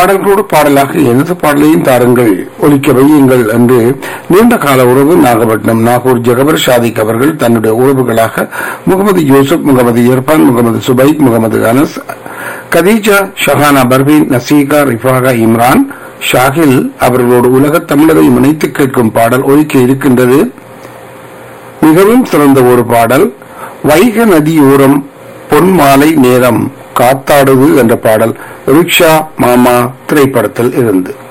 பாடல்களோடு பாடலாக எனது பாடலையும் தாருங்கள் ஒலிக்க வையுங்கள் என்று நீண்ட கால உறவு நாகப்பட்டினம் நாகூர் ஜகபர் ஷாதிக் அவர்கள் தன்னுடைய உறவுகளாக முகமது யூசுப் முகமது இர்பான் முகமது சுபைக் முகமது அனஸ் கதீஜா ஷஹானா பர்வீன் நசீகா ரிஃபாகா இம்ரான் ஷாகில் அவர்களோடு உலகத் தமிழரை இணைத்து கேட்கும் பாடல் ஒலிக்க இருக்கின்றது மிகவும் சிறந்த ஒரு பாடல் வைக நதியோரம் பொன் மாலை நேரம் காத்தாடுது என்ற பாடல் ரிக்ஷா மாமா திரைப்படத்தில் இருந்து